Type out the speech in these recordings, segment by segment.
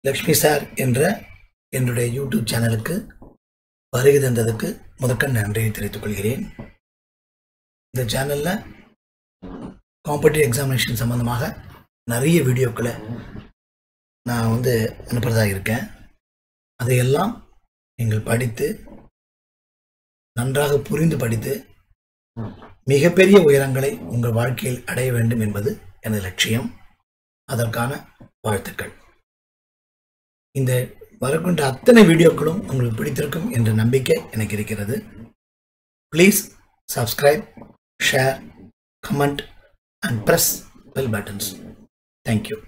Lakshmi sir என்ற என்னுடைய YouTube சேனலுக்கு வருகை தந்ததுக்கு முதற்க நன்றியை தெரிவித்துக் கொள்கிறேன் இந்த சேனலில் காம்படிட்டிவ் எக்ஸாமினேஷன் சம்மந்தமாக நிறைய வீடியோக்களை நான் வந்து அனுப்புகிறதா இருக்கேன் அதையெல்லாம் நீங்கள் படித்து நன்றாக புரிந்து படித்து மிகப்பெரிய உயரங்களை உங்கள் வாழ்க்கையில் அடைய வேண்டும் என்பது எனது லட்சியம் அதற்கான வாழ்த்துக்கள் இந்த வரக்கூடிய அத்தனை வீடியோக்களும் உங்களுக்கு பிடித்திருக்கும் என்ற நம்பிக்கை எனக்கு இருக்கிறது please subscribe share comment and press bell buttons thank you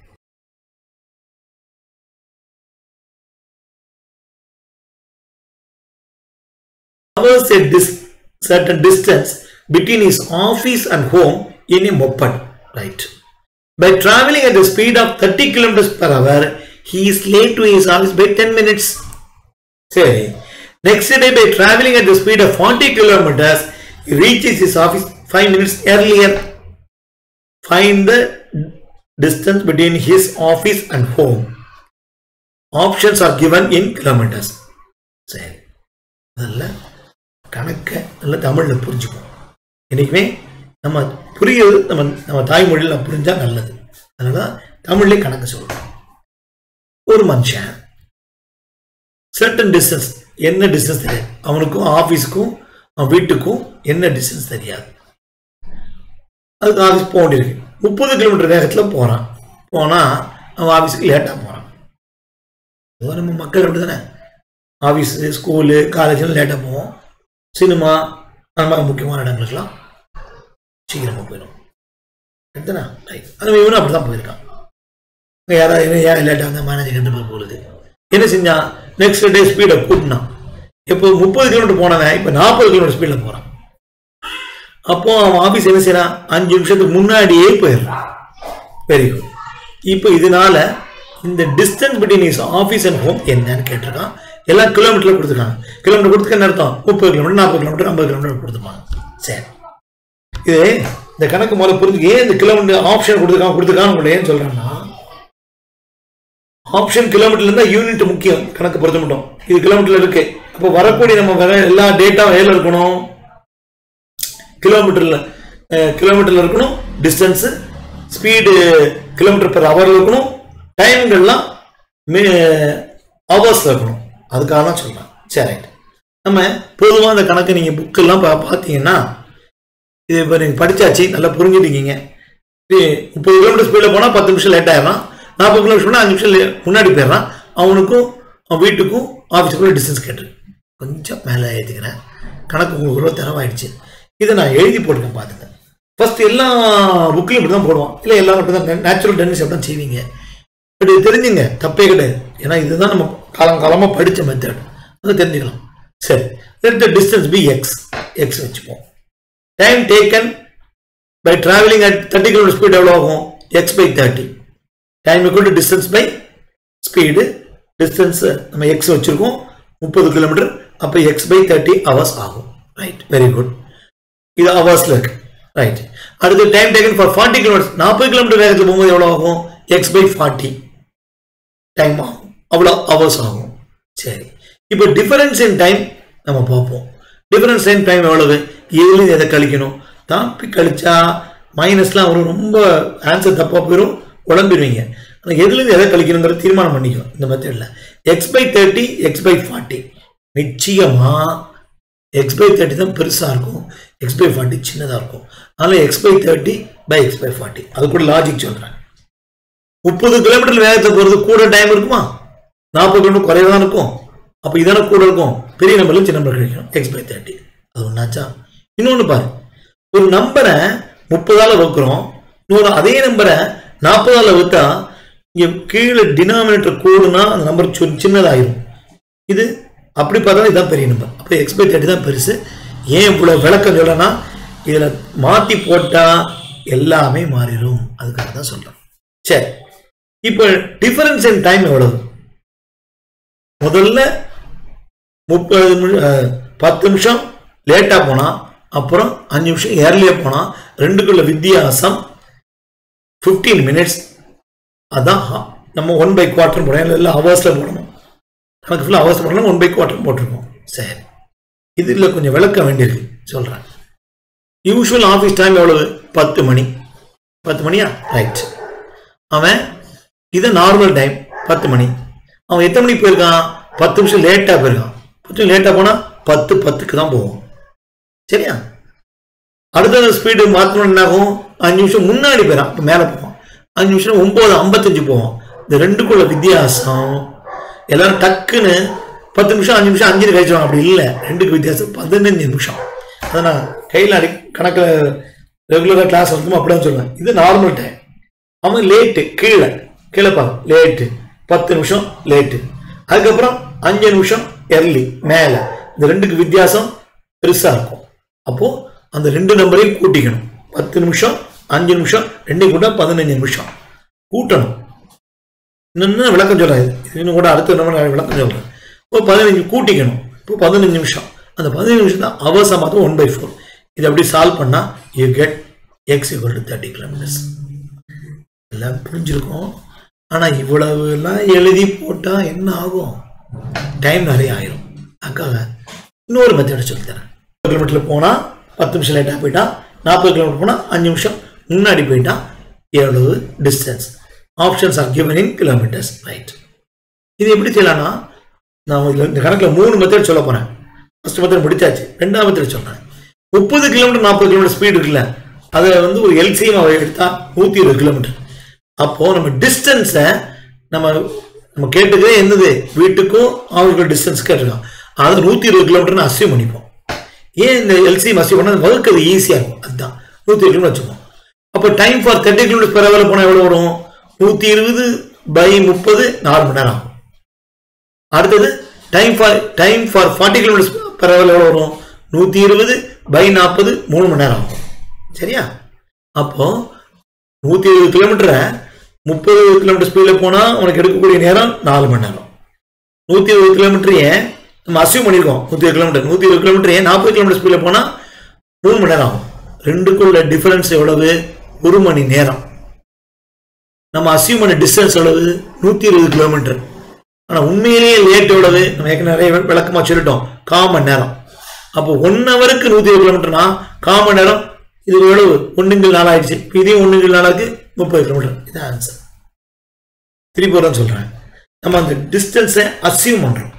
covers a dis- certain distance between his office and home in a moped. Right. By traveling at the speed of 30 kilometers per hour, he is late to his office by 10 minutes. Say, next day by traveling at the speed of 40 kilometers, he reaches his office 5 minutes earlier. Find the distance between his office and home. Options are given in kilometers. சரி முதல்ல கணக்கை நல்லா தமிழில் புரிஞ்சுப்போம் என்றைக்குமே நம்ம புரியுது நம்ம நம்ம தாய்மொழியில் புரிஞ்சால் நல்லது அதனால தான் தமிழ்லேயே கணக்கு சொல்கிறோம் ஒரு மனுஷன் சர்டன் டிஸ்டன்ஸ் என்ன டிஸ்டன்ஸ் தெரியாது அவனுக்கும் ஆஃபீஸுக்கும் அவன் வீட்டுக்கும் என்ன டிஸ்டன்ஸ் தெரியாது அதுக்கு ஆஃபீஸ் போக வேண்டியிருக்கு முப்பது கிலோமீட்டர் வேகத்தில் போகிறான் போனால் அவன் ஆஃபீஸுக்கு லேட்டாக போகிறான் அதுவும் நம்ம மக்கள் அப்படி தானே ஆஃபீஸு ஸ்கூலு காலேஜில் லேட்டாக போவோம் சினிமா அந்த மாதிரி முக்கியமான இடங்களுக்கெல்லாம் சீக்கிரமாக போயிடும் எடுத்தனா ரைட் அது இவனும் அப்படி தான் போயிருக்கான் இங்க யாராவது இவன் ஏன் லேட்டாக வந்தால் மேனேஜர் கண்டு போய் போகுது என்ன செஞ்சான் நெக்ஸ்ட் டே ஸ்பீடை கூட்டினான் இப்போ முப்பது கிலோமீட்டர் போனவன் இப்போ நாற்பது கிலோமீட்டர் ஸ்பீடில் போகிறான் அப்போ அவன் ஆஃபீஸ் என்ன செய்யறான் அஞ்சு நிமிஷத்துக்கு முன்னாடியே போயிடுறான் வெரி குட் இப்போ இதனால இந்த distance between is office and home என்னன்னு கேட்டிருக்கான் எல்லாம் கிலோமீட்டர்ல கொடுத்துருக்காங்க கிலோமீட்டர் கொடுத்துக்க என்ன அர்த்தம் முப்பது கிலோமீட்டர் நாற்பது கிலோமீட்டர் ஐம்பது கிலோமீட்டர் கொடுத்துருப்பாங்க சரி இது இந்த கணக்கு முதல்ல புரிஞ்சுக்க ஏன் இந்த கிலோமீட்டர் ஆப்ஷன் கொடுத்துருக்கான் கொடுத்துருக்கான்னு உங்களை ஏன் சொல்றேன்னா ஆப்ஷன் கிலோமீட்டர்ல இருந்தா யூனிட் முக்கியம் கணக்கு பொறுத்த மட்டும் இது கிலோமீட்டர்ல இருக்கு அப்போ வரக்கூடிய நம்ம வர எல்லா டேட்டாவும் ஏல இருக்கணும் கிலோமீட்டர்ல கிலோமீட்டர்ல இருக்கணும் டிஸ்டன்ஸ் ஸ்பீடு கிலோமீட்டர் பெர் ஹவர்ல இருக்கணும் டைம்கள்லாம் ஹவர்ஸ்ல இருக்கணும் அதுக்காக தான் சொல்றேன் சரி ரைட் நம்ம பொதுவாக அந்த கணக்கு நீங்கள் புக்கெல்லாம் பா பார்த்தீங்கன்னா இது இப்போ நீங்கள் படிச்சாச்சு நல்லா புரிஞ்சுட்டீங்க முப்பது கிலோமீட்டர் ஸ்பீடில் போனால் பத்து நிமிஷம் லேட் ஆயிடலாம் நாற்பது கிலோமீட்டர் போனால் அஞ்சு நிமிஷம் லே- முன்னாடி போயிடறான் அவனுக்கும் அவன் வீட்டுக்கும் ஆஃபீஸுக்குள்ள டிஸ்டன்ஸ் கேட்டு கொஞ்சம் மேலே ஏற்றிக்கிறேன் கணக்கு உங்களுக்கு ஒரு தரவாயிடுச்சு இதை நான் எழுதி போட்டுக்கேன் பார்த்துங்க ஃபர்ஸ்ட் எல்லா புக்லையும் இப்படி தான் போடுவான் இல்லை எல்லாரும் இப்படி தான் நேச்சுரல் டென்னிஸ் அப்படி தான் செய்வீங்க பட் இது தெரிஞ்சுங்க தப்பே கிடையாது ஏன்னா இதுதான் நம்ம காலம் காலமாக படித்த மெத்தட் அதை தெரிஞ்சுக்கலாம் சரி let the distance be X X வச்சுப்போம் time taken by travelling at thirty kilometre speed எவ்வளோ ஆகும் X by thirty time equal to distance by speed distance நம்ம எக்ஸ் வச்சுருக்கோம் முப்பது கிலோமீட்டர் அப்போ எக்ஸ் பை தேர்ட்டி ஹவர்ஸ் ஆகும் ரைட் வெரி குட் இது ஹவர்ஸில் இருக்கு ரைட் அடுத்து time taken for forty kilometre நாற்பது கிலோமீட்டர் வேகத்தில் போகும்போது எவ்வளோ ஆகும் எக்ஸ் பை ஃபார்ட்டி டைம் ஆகும் அவ்வளோ ஹவர்ஸ் ஆகும் சரி இப்போ டிஃபரன்ஸ் இன் டைம் நம்ம பார்ப்போம் டிஃபரன்ஸ் இன் டைம் எவ்வளவு எதுலேருந்து எதை கழிக்கணும் தாப்பி கழிச்சா மைனஸ்லாம் வரும் ரொம்ப ஆன்சர் தப்பாக போயிடும் குழம்பிடுவீங்க ஆனால் எதுலேருந்து எதை கழிக்கணுங்கிற தீர்மானம் பண்ணிக்கும் இந்த மெத்தடில் X by thirty X by forty நிச்சயமாக எக்ஸ் பை தேர்ட்டி தான் பெருசாக இருக்கும் எக்ஸ் பை ஃபார்ட்டி சின்னதாக இருக்கும் அதனால் X by thirty by X by forty அது கூட லாஜிக் சொல்கிறேன் முப்பது கிலோமீட்டர் வேகத்தை போகிறது கூட டைம் இருக்குமா நாற்பது கிலோமீட்டர் குறைவாக தான் இருக்கும் அப்போ இதான கூட இருக்கும் பெரிய நம்பர்ல சின்ன நம்பர் கிடைக்கும் எக்ஸ் பை தேர்ட்டி அது ஒன்றாச்சா இன்னொன்று பாரு ஒரு நம்பரை முப்பதால் வகுக்கிறோம் இன்னொரு அதே நம்பரை நாற்பதால் வகுத்தா இங்கே கீழே டினாமினேட்டர் கூடுனா அந்த நம்பர் சொ சின்னதாயிரும் இது அப்படி பார்த்தா இதுதான் பெரிய நம்பர் அப்போ எக்ஸ் பை தேர்ட்டி தான் பெருசு ஏன் இவ்வளோ விளக்கம் சொல்லனா இதில் மாற்றி போட்டால் எல்லாமே மாறிடும் அதுக்காக தான் சொல்கிறேன் சரி இப்போ டிஃபரன்ஸ் இன் டைம் எவ்வளவு முதல்ல முப்பது நிமி- அஹ், பத்து நிமிஷம் லேட்டாக போனால் அப்புறம் அஞ்சு நிமிஷம் ஏர்லியாக போனால் ரெண்டுக்குள்ள வித்தியாசம் ஃபிஃப்டீன் மினிட்ஸ் அதான் நம்ம ஒன் பை குவார்டர் போடணும் இல்லை ஹவர்ஸில் போடணும் கணக்கு ஃபுல்லாக ஹவர்ஸ் போடணும் ஒன் பை குவார்டர் போட்டிருக்கோம் சரி இதில் கொஞ்சம் விளக்க வேண்டியிருக்கு சொல்கிறேன் யூஷுவல் ஆஃபீஸ் டைம் எவ்வளவு பத்து மணி பத்து மணியா ரைட் அவன் இது நார்மல் டைம் பத்து மணி அவன் எத்தனை மணிக்கு போயிருக்கான் பத்து நிமிஷம் லேட்டாக போயிருக்கான் பத்து நிமிஷம் லேட்டாக போனால் பத்து பத்துக்கு தான் போவோம் சரியா அடுத்த ஸ்பீடு மாற்றணும் என்னாகும் அஞ்சு நிமிஷம் முன்னாடி போயிடான் இப்போ மேலே போவோம் அஞ்சு நிமிஷம் ஒம்பது ஐம்பத்தஞ்சு போவோம் இந்த ரெண்டுக்குள்ள வித்தியாசம் எல்லாரும் டக்குன்னு பத்து நிமிஷம் அஞ்சு நிமிஷம் அஞ்சு கழிச்சிடுவாங்க அப்படி இல்லை ரெண்டுக்கு வித்தியாசம் பதினஞ்சு நிமிஷம் அதை நான் கையில் அடி கணக்கில் ரெகுலராக கிளாஸ் வந்து அப்படிதான் சொல்லுவேன் இது நார்மல் டைம் அவன் லேட்டு கீழே கீழே பாரு லேட்டு பத்து நிமிஷம் லேட்டு அதுக்கப்புறம் அஞ்சு நிமிஷம் எர்லி மேலே இந்த ரெண்டுக்கு வித்தியாசம் பெருசாக இருக்கும் அப்போது அந்த ரெண்டு நம்பரையும் கூட்டிக்கணும் பத்து நிமிஷம் அஞ்சு நிமிஷம் ரெண்டையும் கூட பதினஞ்சு நிமிஷம் கூட்டணும் இன்னும் விளக்கம் சொல்கிறேன் இது இன்னும் கூட அடுத்த நம்ம நான் விளக்கம் சொல்கிறேன் இப்போ பதினஞ்சு கூட்டிக்கணும் இப்போ பதினஞ்சு நிமிஷம் அந்த பதினஞ்சு நிமிஷம் தான் அவர்ஸாக மாற்றம் ஒன் பை ஃபோர் இதை அப்படி சால்வ் பண்ணால் you get X equal to thirty kilometres எல்லாம் புரிஞ்சிருக்கும் ஆனால் இவ்வளவு எல்லாம் எழுதி போட்டால் என்ன ஆகும் டைம் நிறைய ஆயிரும் அதுக்காக இன்னொரு மெத்தட் சொல்லித்தரேன் கிலோமீட்டரில் போனால் பத்து நிமிஷம் லேட்டாக போயிட்டா நாற்பது கிலோமீட்டர் போனால் அஞ்சு நிமிஷம் முன்னாடி போயிட்டா எவ்வளவு distance options are given in kilometres right இது எப்படி செய்யலாம்னா நான் இதில் இந்த கணக்கில் மூணு மெத்தட் சொல்ல போகிறேன் ஃபர்ஸ்ட் மெத்தட் முடிச்சாச்சு ரெண்டாவது மெத்தட் சொல்கிறேன் முப்பது கிலோமீட்டர் நாற்பது கிலோமீட்டர் ஸ்பீடு இருக்குல்ல அதை வந்து ஒரு எல்சிஎம் எடுத்தா நூற்றி இருபது கிலோமீட்டர் அப்போது நம்ம டிஸ்டன்ஸை நம்ம நம்ம கேட்டதே என்னது வீட்டுக்கும் அவங்களுக்கு டிஸ்டன்ஸ் கேட்டிருக்கோம் அது நூற்றி இருபது கிலோமீட்டர்னு அசியம் பண்ணிப்போம் ஏன் இந்த எல்சிஎம் அசியம் பண்ணால் வகுக்கிறது ஈஸியாக இருக்கும் அதுதான் நூற்றி இருபது கிலோமீட்டர் வச்சுப்போம் அப்போ time for thirty kilometre per hour போனால் எவ்வளோ வரும் நூற்றி இருபது பை முப்பது நாலு மணி நேரம் ஆகும் அடுத்தது time for time for forty kilometres per hour எவ்வளோ வரும் நூற்றி இருபது பை நாற்பது மூணு மணி நேரம் ஆகும் சரியா அப்போ நூற்றி இருபது கிலோமீட்டரை முப்பது கிலோமீட்டர் ஸ்பீடில் போனால் உனக்கு எடுக்கக்கூடிய நேரம் நாலு மணி நேரம் நூற்றி இருபது கிலோமீட்டரையே நம்ம அசியூம் பண்ணியிருக்கோம் நூற்றி இருபது கிலோமீட்டர் நூற்றி இருபது கிலோமீட்டரையே நாற்பது கிலோமீட்டர் ஸ்பீடில் போனால் மூணு மணி நேரம் ஆகும் ரெண்டுக்குள்ள டிஃபரன்ஸ் எவ்வளவு ஒரு மணி நேரம் நம்ம அசியூம் பண்ண டிஸ்டன்ஸ் எவ்வளவு நூற்றி இருபது கிலோமீட்டர் ஆனால் உண்மையிலேயே லேட் எவ்வளவு நம்ம ஏற்கனவே நிறைய விளக்கமாக சொல்லிட்டோம் கால் மணி நேரம் அப்போ ஒன் ஹவருக்கு நூற்றி இருபது கிலோமீட்டர்னா கால் மணி நேரம் இது எவ்வளவு ஒன்றுங்கள் நாள் ஆயிடுச்சு இப்போ இதே ஒன்றுங்கள் நாளாக்கு முப்பது கிலோமீட்டர் இது ஆன்சர் திருப்பி வரேன் சொல்கிறேன் நம்ம அந்த டிஸ்டன்ஸை அசியூம் பண்ணுறோம்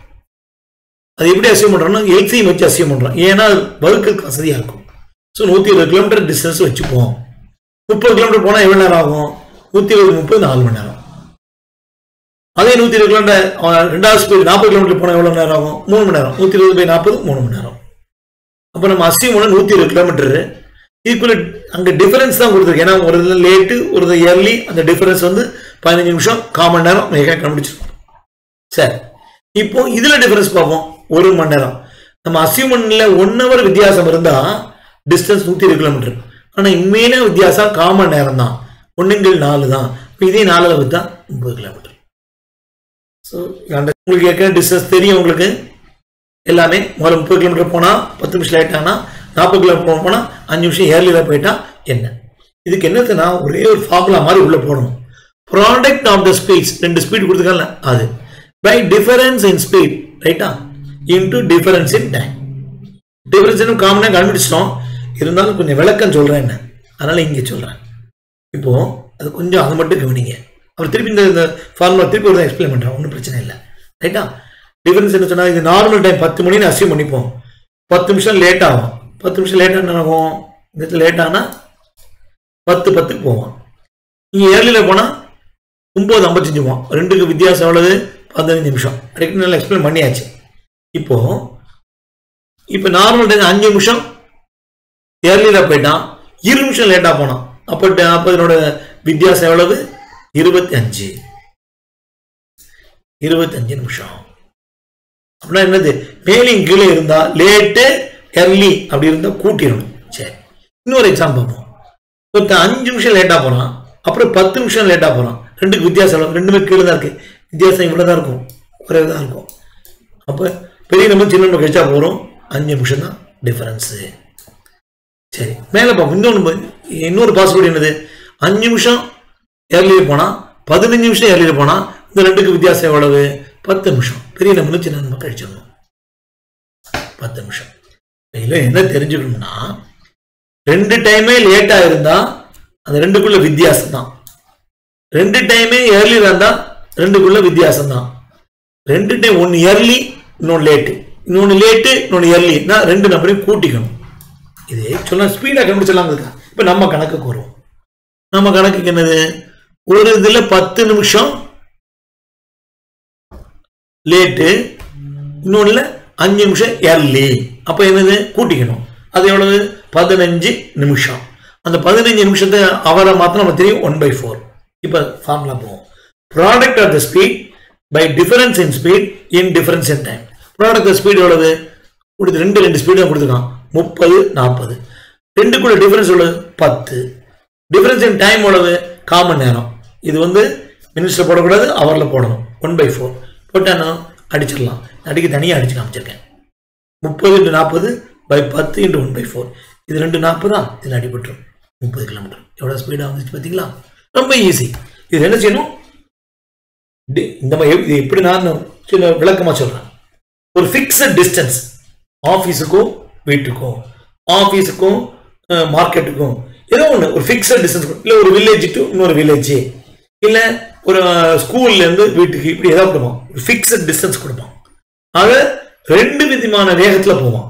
அது எப்படி அசியூம் பண்ணுறோம்னா எல்சியும் வச்சு அசியூம் பண்ணுறோம் ஏன்னா அது வகுக்கிறதுக்கு வசதியாக இருக்கும் ஸோ நூற்றி இருபது கிலோமீட்டர் டிஸ்டன்ஸ் வச்சுப்போம் முப்பது கிலோமீட்டர் போனால் எவ்வளோ நேரம் ஆகும் நூற்றி இருபது முப்பது நாலு மணி நேரம் அதே நூற்றி இருபது கிலோமீட்டர் அஹ், ரெண்டாவது ஸ்பீடு நாற்பது கிலோமீட்டர் போனால் எவ்வளோ நேரம் ஆகும் மூணு மணி நேரம் நூற்றி இருபது பை நாற்பது மூணு மணி நேரம் அப்போ நம்ம அசியூம் பண்ண நூற்றி இருபது கிலோமீட்டர் ஈக்குவல் அங்கே டிஃபரன்ஸ் தான் கொடுத்துருக்கு ஏன்னா ஒரு இதில் லேட்டு ஒரு இது இயர்லி அந்த டிஃபரன்ஸ் வந்து பதினஞ்சு நிமிஷம் கால் மணி நேரம் மிக கண்டுபிடிச்சிருக்கோம் சரி இப்போ இதில் டிஃபரன்ஸ் பார்ப்போம் ஒரு மணி நேரம் நம்ம அசியூமன்ல ஒன் ஹவர் வித்தியாசம் இருந்தால் டிஸ்டன்ஸ் நூற்றி இருபது கிலோமீட்டர் ஆனால் உண்மையிலே வித்தியாசம் கால் மணி நேரம் தான் ஒன்றுங்கள் நாலு தான் இப்போ இதே நாலில் விற்றா முப்பது கிலோமீட்டர் ஸோ உங்களுக்கு ஏற்கனவே டிஸ்டன்ஸ் தெரியும் உங்களுக்கு எல்லாமே முதல்ல முப்பது கிலோமீட்டர் போனால் பத்து நிமிஷம் லேட் ஆனால் நாற்பது கிலோமீட்டர் போனால் அஞ்சு நிமிஷம் ஏர்லியில் போயிட்டா என்ன இதுக்கு என்னதுன்னா ஒரே ஒரு ஃபார்முலா மாதிரி உள்ளே போடணும் ப்ராடக்ட் ஆஃப் த ஸ்பீட்ஸ் ரெண்டு ஸ்பீட் கொடுத்துருக்கல அது பை டிஃபரன்ஸ் இன் ஸ்பீட் ரைட்டா into difference in time difference இன்னும் காமனாக கண்டுபிடிச்சிட்டோம் இருந்தாலும் கொஞ்சம் விளக்கம் சொல்கிறேன் என்ன அதனால் இங்கே சொல்கிறேன் இப்போ அது கொஞ்சம் அது மட்டும் கவனிங்க அவர் திருப்பி இந்த இந்த ஃபார்முலா திருப்பி ஒரு எக்ஸ்பிளைன் பண்ணுறேன் ஒன்றும் பிரச்சனை இல்லை ரைட்டா டிஃபரன்ஸ் என்ன சொன்னால் இது நார்மல் டைம் பத்து மணின்னு அசியூம் பண்ணிப்போம் பத்து நிமிஷம் லேட் ஆகும் பத்து நிமிஷம் லேட் என்ன ஆகும் இந்த இடத்துல லேட் ஆனால் பத்து பத்துக்கு போவோம் இங்கே ஏர்லியில் போனால் ஒம்பது ஐம்பத்தஞ்சு போவோம் ரெண்டுக்கு வித்தியாசம் எவ்வளவு பதினஞ்சு நிமிஷம் அதுக்கு நல்லா எக்ஸ்பிளைன் பண்ணியாச்சு இப்போ இப்போ நார்மல் டைம் அஞ்சு நிமிஷம் ஏர்லியில் போயிட்டான் இரு நிமிஷம் லேட்டாக போனான் அப்போ அப்போ இதனோட வித்தியாசம் எவ்வளவு இருபத்தி அஞ்சு இருபத்தஞ்சு நிமிஷம் அப்படின்னா என்னது மேலையும் கீழே இருந்தா லேட்டு எர்லி அப்படி இருந்தா கூட்டிடணும் சரி இன்னொரு எக்ஸாம் பார்ப்போம் ஒருத்தன் அஞ்சு நிமிஷம் லேட்டாக போகிறான் அப்புறம் பத்து நிமிஷம் லேட்டாக போகிறான் ரெண்டுக்கு வித்தியாசம் எவ்வளவு? ரெண்டுமே கீழே தான் இருக்கு வித்தியாசம் இவ்வளோ தான் இருக்கும் குறைவு தான் இருக்கும் அப்போ பெரிய நம்பர் சின்ன நம்பர் கழிச்சா போகிறோம் அஞ்சு நிமிஷம் தான் டிஃபரன்ஸு சரி மேலே பார்ப்போம் இன்னொன்று இன்னொரு பாசிபிலிட்டி என்னது அஞ்சு நிமிஷம் ஏர்லியே போனால் பதினஞ்சு நிமிஷம் ஏர்லியில் போனால் இந்த ரெண்டுக்கு வித்தியாசம் எவ்வளவு பத்து நிமிஷம் பெரிய நம்பர் சின்ன நம்பர் கழிச்சிடணும் பத்து நிமிஷம் இதில் என்ன தெரிஞ்சுக்கணும்னா ரெண்டு டைமே லேட்டாக இருந்தால் அந்த ரெண்டுக்குள்ள வித்தியாசம் தான் ரெண்டு டைமே ஏர்லியாக இருந்தால் ரெண்டுக்குள்ள வித்தியாசம் தான் ரெண்டு டைம் ஒன்று இயர்லி இன்னொன்று லேட்டு இன்னொன்று லேட்டு இன்னொன்று இயர்லினா ரெண்டு நம்பரையும் கூட்டிக்கணும் இது சொல்ல ஸ்பீடாக கண்டுபிடிச்சலாம் இருக்கா இப்போ நம்ம கணக்குக்கு வருவோம் நம்ம கணக்குக்கு என்னது ஒரு இதில் பத்து நிமிஷம் லேட்டு இன்னொன்றில் அஞ்சு நிமிஷம் early அப்போ என்னது கூட்டிக்கணும் அது எவ்வளவு பதினஞ்சு நிமிஷம் அந்த பதினஞ்சு நிமிஷத்தை அவரை மாத்திரம் நம்ம தெரியும் ஒன் பை ஃபோர் இப்போ ஃபார்முலா போவோம் product of the speed by difference in speed in difference in time product speed எவ்வளவு கொடுத்து ரெண்டு ரெண்டு ஸ்பீடு கொடுத்துருக்கான் முப்பது நாற்பது ரெண்டுக்குள்ள டிஃபரன்ஸ் எவ்வளவு பத்து டிஃபரன்ஸ் இன் டைம் எவ்வளவு காமன் நேரம் இது வந்து மினிட்ஸில் போடக்கூடாது ஹவரில் போடணும் ஒன் பை ஃபோர் போட்டானா அடிச்சிடலாம் அடிக்க தனியாக அடிச்சு காமிச்சிருக்கேன் முப்பது இன்ட்டு நாற்பது பை பத்து இன்ட்டு ஒன் பை ஃபோர் இது ரெண்டு நாற்பதா இதில் அடிபட்டுரும் முப்பது கிலோமீட்டர் எவ்வளோ ஸ்பீடாக வந்துச்சு பார்த்தீங்களா ரொம்ப ஈஸி இது என்ன செய்யணும் டி- இந்த மாதிரி இது எப்படி நான் சில விளக்கமாக சொல்கிறேன் ஒரு ஃபிக்ஸட் டிஸ்டன்ஸ் ஆஃபீஸுக்கும் வீட்டுக்கும் ஆஃபீஸுக்கும் மார்க்கெட்டுக்கும் ஏதோ ஒன்று ஒரு ஃபிக்ஸட் டிஸ்டன்ஸ் இல்லை ஒரு வில்லேஜ் டு இன்னொரு வில்லேஜ் இல்லை ஒரு ஸ்கூல்லேருந்து வீட்டுக்கு இப்படி ஏதாவது கொடுப்போம் ஒரு ஃபிக்ஸட் டிஸ்டன்ஸ் கொடுப்போம் ஆக ரெண்டு விதமான வேகத்தில் போவான்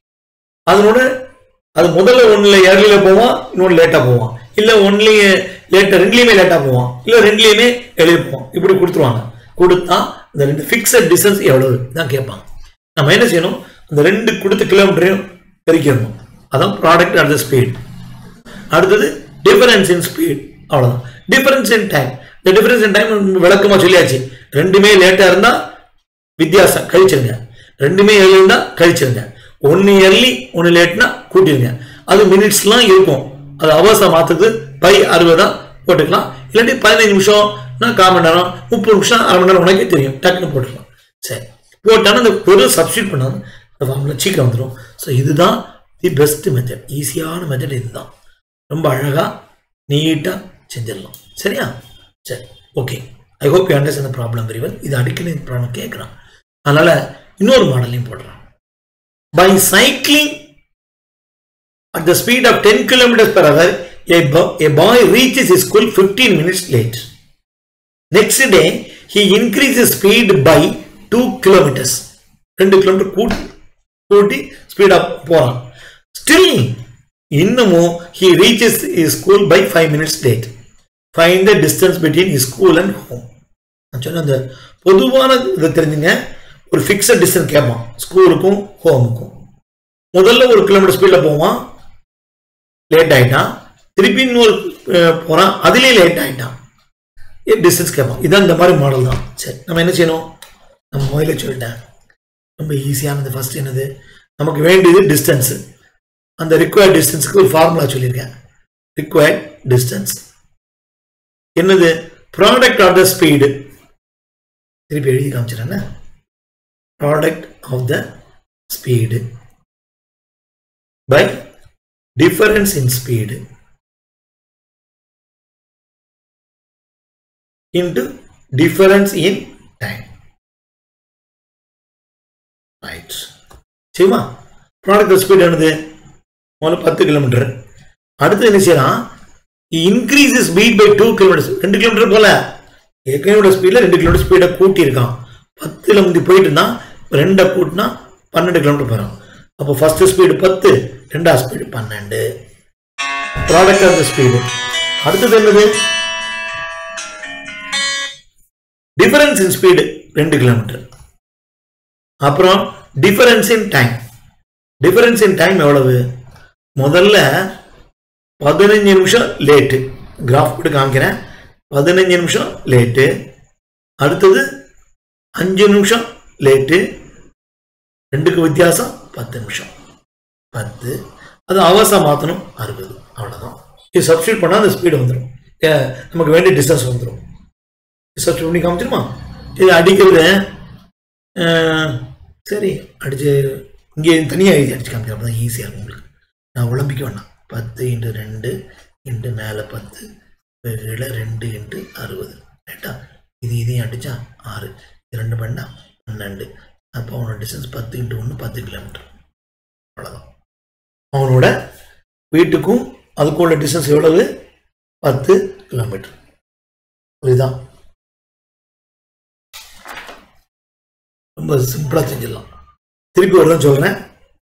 அதனோட அது முதல்ல ஒன்றில் ஏர்லியில் போவான் இன்னொன்று லேட்டாக போவான் இல்லை ஒன்லேயே லேட்டாக ரெண்டுலேயுமே லேட்டாக போவான் இல்லை ரெண்டுலேயுமே எழுதி போவான் இப்படி கொடுத்துருவாங்க கொடுத்தா இந்த ரெண்டு ஃபிக்ஸட் டிஸ்டன்ஸ் எவ்வளவு தான் கேட்பாங்க நம்ம என்ன செய்யணும் அந்த ரெண்டு கொடுத்த கிலோமீட்டரையும் பெருக்கிடணும் அதான் ப்ராடக்ட் அட் த ஸ்பீட் அடுத்தது டிஃபரன்ஸ் இன் ஸ்பீட் அவ்வளோதான் டிஃபரன்ஸ் இன் டைம் இந்த டிஃபரன்ஸ் இன் டைம் விளக்கமாக சொல்லியாச்சு ரெண்டுமே லேட்டாக இருந்தால் வித்தியாசம் கழிச்சிருங்க ரெண்டுமே early இருந்தா கழிச்சிருங்க ஒன்று early ஒன்று லேட்னா கூட்டிருங்க அது மினிட்ஸ்லாம் இருக்கும் அது அவசரம் மாற்றுறது பை அறுபதா போட்டுக்கலாம் இல்லாட்டி பதினஞ்சு நிமிஷம்னா கால் மணி நேரம் முப்பது நிமிஷம் அரை மணி நேரம் உனக்கே தெரியும் டக்குன்னு போட்டுக்கலாம் சரி போட்டாலும் அந்த வெறும் சப்ஸ்டியூட் பண்ணாலும் அந்த ஃபார்முலா சீக்கிரம் வந்துடும் ஸோ இதுதான் தி பெஸ்ட் மெத்தட் ஈஸியான மெத்தட் இதுதான் ரொம்ப அழகாக நீட்டாக செஞ்சிடலாம் சரியா சரி okay I hope you understand the problem very well இது அடிக்கடி ப்ராப்ளம் கேட்குறான் அதனால் இன்னொரு மாடலையும் போடுறான் by cycling at the speed of ten kilometres per hour a, bo- a boy reaches his school 15 minutes late next day he increases speed by 2 kilometers ரெண்டு கிலோமீட்டர் கூட்டி கூட்டி ஸ்பீடாக போகிறான் ஸ்டில் இன்னமும் he reaches his school by 5 minutes late find the distance between his school and home நான் சொன்ன அந்த பொதுவான இதை தெரிஞ்சுங்க ஒரு ஃபிக்ஸட் டிஸ்டன்ஸ் கேட்பான் ஸ்கூலுக்கும் ஹோமுக்கும் முதல்ல ஒரு கிலோமீட்டர் ஸ்பீடில் போவான் லேட் ஆயிட்டான் திருப்பி இன்னொரு அஹ், போறான் அதுலேயே லேட் ஆயிட்டான் டிஸ்டன்ஸ் கேட்பான் இதான் இந்த மாதிரி மாடல் தான் சரி நம்ம என்ன செய்யணும் நம்ம முதல்ல சொல்லிட்டேன் ரொம்ப ஈஸியானது ஃபர்ஸ்ட் என்னது நமக்கு வேண்டியது டிஸ்டன்ஸ் அந்த ரிக்வயர்ட் டிஸ்டன்ஸுக்கு ஒரு ஃபார்முலா சொல்லியிருக்கேன் ரிக்வயர்ட் டிஸ்டன்ஸ் என்னது ப்ராடக்ட் ஆஃப் த ஸ்பீடு திருப்பி எழுதி காமிச்சிடறேன் product of the speed by difference in speed into difference in time right சரிமா ப்ராடக்ட் ஸ்பீட் என்னது முதல்ல பத்து கிலோமீட்டர் அடுத்து என்ன செய்யலாம் increase speed by two kilometres ரெண்டு கிலோமீட்டர் போல ஏற்கனவே ஸ்பீடில் ரெண்டு கிலோமீட்டர் ஸ்பீடை கூட்டியிருக்கான் பத்தில் முந்தி போயிட்டு இருந்தான் ரெண்டை கூட்டினா பன்னெண்டு கிலோமீட்டர் போகிறான் அப்போ ஃபர்ஸ்ட் ஸ்பீடு பத்து ரெண்டாவது ஸ்பீடு பன்னெண்டு ப்ராடக்ட் ஆஃப் த ஸ்பீடு அடுத்தது என்னது டிஃபரன்ஸ் இன் ஸ்பீடு ரெண்டு கிலோமீட்டர் அப்புறம் difference in time difference in time எவ்வளவு முதல்ல பதினஞ்சு நிமிஷம் லேட்டு கிராஃப் போட்டு காமிக்கிறேன் பதினஞ்சு நிமிஷம் லேட்டு அடுத்தது அஞ்சு நிமிஷம் லேட்டு ரெண்டுக்கு வித்தியாசம் பத்து நிமிஷம் பத்து அது அவசரம் மாற்றணும் அறுபது அவ்வளோதான் இது சப்ஸ்டியூட் பண்ணால் அந்த ஸ்பீடு வந்துடும் நமக்கு வேண்டிய டிஸ்டன்ஸ் வந்துடும் சப்ஸ்டியூட் பண்ணி காமிச்சிருமா இது அடிக்கிறது அஹ், சரி அடிச்சு இங்கே தனியாக எழுதி அடிச்சு காமிக்கிறேன் அப்போ தான் ஈஸியாக இருக்கும் உங்களுக்கு நான் உழம்பிக்க வேணாம் பத்து இன்ட்டு ரெண்டு இன்ட்டு மேலே பத்து கீழே ரெண்டு இன்ட்டு அறுபது ரைட்டா இது இதையும் அடிச்சா ஆறு இது ரெண்டு பண்ணா பன்னெண்டு அப்போ அவனோட டிஸ்டன்ஸ் பத்து இன்ட்டு ஒன்று பத்து கிலோமீட்டர் அவ்வளோதான் அவனோட வீட்டுக்கும் அதுக்கும் உள்ள டிஸ்டன்ஸ் எவ்வளவு பத்து கிலோமீட்டர் இதுதான் ரொம்ப சிம்பிளாக செஞ்சிடலாம் திருப்பி ஒரு சொல்கிறேன்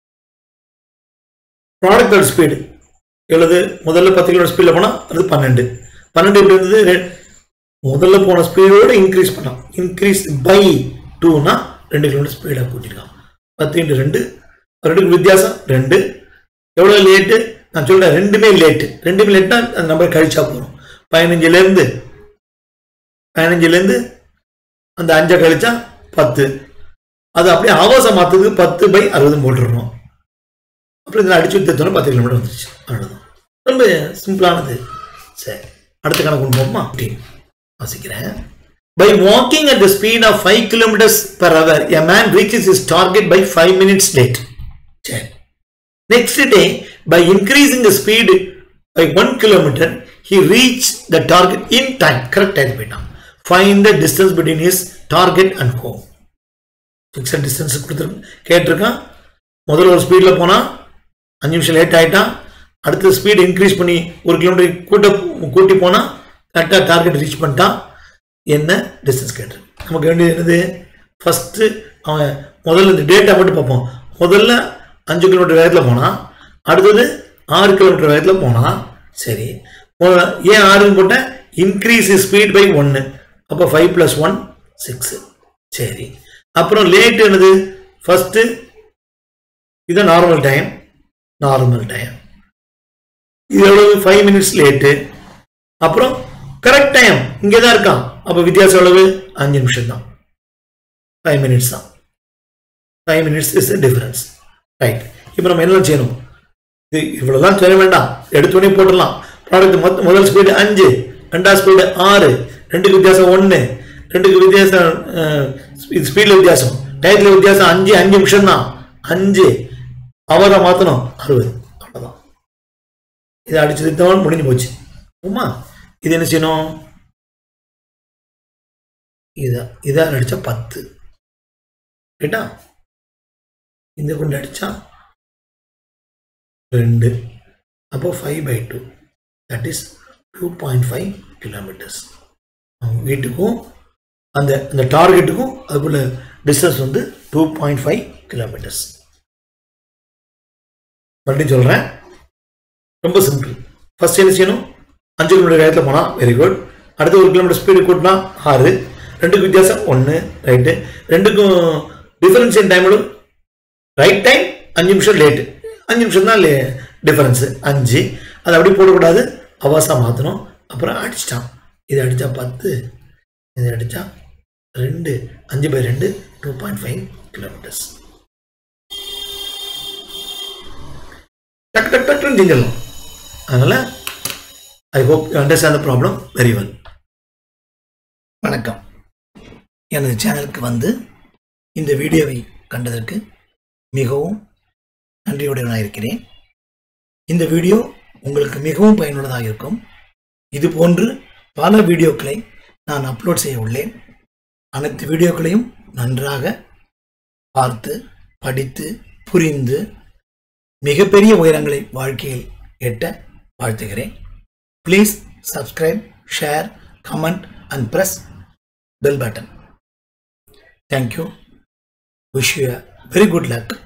ப்ராடக்டோட ஸ்பீடு எவ்வளவு முதல்ல பத்து கிலோமீட்டர் ஸ்பீடில் போனால் அது பன்னெண்டு பன்னெண்டு எப்படி இருந்தது ரெ- முதல்ல போன ஸ்பீடோட இன்க்ரீஸ் பண்ணலாம் இன்க்ரீஸ் பை டூனா ரெண்டு கிலோமீட்டர் ஸ்பீடாக கூட்டிருக்கான் பத்து இன்ட்டு ரெண்டு ரெண்டுக்கு வித்தியாசம் ரெண்டு எவ்வளோ லேட்டு நான் சொல்கிறேன் ரெண்டுமே லேட்டு ரெண்டுமே லேட்னா அந்த நம்பர் கழிச்சா போகிறோம் பதினஞ்சுலேருந்து பதினஞ்சுலேருந்து அந்த அஞ்சை கழிச்சா பத்து அது அப்படியே ஆவாசம் மாற்றுறது பத்து பை அறுபதும் போட்டுருணும் அப்புறம் இதில் அடிச்சு வித்தோன்னா பத்து கிலோமீட்டர் வந்துருச்சு அவ்வளோதான் ரொம்ப சிம்பிளானது சரி அடுத்த கணக்கு கொண்டு போமா வாசிக்கிறேன் by walking at the speed of five kilometres per hour a man reaches is target by five minutes late சரி next day by increasing the speed by one kilometre he reach the target in time correct time போயிட்டான் fine the distance between his target and home fixed distance கொடுத்துருக்கு கேட்டிருக்கான் முதல்ல ஒரு ஸ்பீடில் போனால் அஞ்சு நிமிஷம் லேட் ஆகிட்டான் அடுத்த ஸ்பீடு இன்க்ரீஸ் பண்ணி ஒரு கிலோமீட்டர் கூட்ட கூட்டி போனால் கரெக்டாக டார்கெட் ரீச் பண்ணிட்டான் என்ன டிஸ்டன்ஸ் கேட்டிருக்கு நமக்கு வேண்டியது என்னது ஃபஸ்ட்டு அவன் முதல்ல இந்த டேட்டா மட்டும் பார்ப்போம் முதல்ல அஞ்சு கிலோமீட்டர் வேகத்தில் போனான் அடுத்தது ஆறு கிலோமீட்டர் வேகத்தில் போனான் சரி மொ- ஏன் ஆறுன்னு போட்டேன் இன்க்ரீஸ் ஸ்பீட் பை ஒன்று அப்போ ஃபைவ் ப்ளஸ் ஒன் சிக்ஸு சரி அப்புறம் லேட் என்னது ஃபஸ்ட்டு இது நார்மல் டைம் நார்மல் டைம் இது எவ்வளவு ஃபைவ் மினிட்ஸ் லேட்டு அப்புறம் கரெக்ட் டைம் இங்கே தான் இருக்கான் அப்போ வித்தியாசம் எவ்வளவு அஞ்சு நிமிஷம் தான் ஃபைவ் மினிட்ஸ் தான் five minutes is difference right இப்போ நம்ம என்ன செய்யணும் இது இவ்வளோதான் சொல்ல வேண்டாம் எடுத்தோடனே போட்டுடலாம் ப்ராடக்ட் மொத்த முதல் ஸ்பீடு அஞ்சு ரெண்டாவது ஸ்பீடு ஆறு ரெண்டுக்கு வித்தியாசம் ஒன்று ரெண்டுக்கு வித்தியாசம் ஸ்பீடில் வித்தியாசம் டயத்தில் வித்தியாசம் அஞ்சு அஞ்சு நிமிஷம் தான் அஞ்சு அவரை மாற்றணும் அறுபது அவ்வளோதான் இதை அடிச்சது தான் முடிஞ்சு போச்சு உமா இது என்ன செய்யணும் இதை இதை அடிச்சா பத்து ரைட்டா இந்த கொண்டு அடிச்சா ரெண்டு அப்போ five by two that is two point five kilometres வீட்டுக்கும் அந்த அந்த டார்கெட்டுக்கும் அதுக்குள்ள டிஸ்டன்ஸ் வந்து டூ பாயிண்ட் ஃபைவ் கிலோமீட்டர்ஸ் மறுபடியும் சொல்கிறேன் ரொம்ப சிம்பிள் ஃபர்ஸ்ட் என்ன செய்யணும் அஞ்சு கிலோமீட்டர் வேகத்தில் போனால் வெரி குட் அடுத்து ஒரு கிலோமீட்டர் ஸ்பீடு கூட்டினா ஆறு ரெண்டுக்கு வித்தியாசம் ஒன்று ரைட்டு ரெண்டுக்கும் டிஃபரன்ஸ் இன் டைமோட ரைட் டைம் அஞ்சு நிமிஷம் லேட்டு அஞ்சு நிமிஷம் தான் லே டிஃபரன்ஸு அஞ்சு அதை அப்படி போடக்கூடாது அவாசா மாற்றணும் அப்புறம் அடிச்சிட்டான் இது அடித்தா பத்து இது அடித்தா ரெண்டு அஞ்சு பை ரெண்டு டூ பாயிண்ட் ஃபைவ் கிலோமீட்டர்ஸ் டக் டக் டக்குன்னு செஞ்சிடலாம் அதனால் I hope you understand the problem very well வணக்கம் எனது சேனலுக்கு வந்து இந்த வீடியோவை கண்டதற்கு மிகவும் நன்றியுடையவனாக இருக்கிறேன் இந்த வீடியோ உங்களுக்கு மிகவும் பயனுள்ளதாக இருக்கும் இது போன்று பல வீடியோக்களை நான் அப்லோட் செய்ய உள்ளேன் அனைத்து வீடியோக்களையும் நன்றாக பார்த்து படித்து புரிந்து மிகப்பெரிய உயரங்களை வாழ்க்கையில் எட்ட வாழ்த்துகிறேன் please subscribe share comment and press bell button thank you wish you very good luck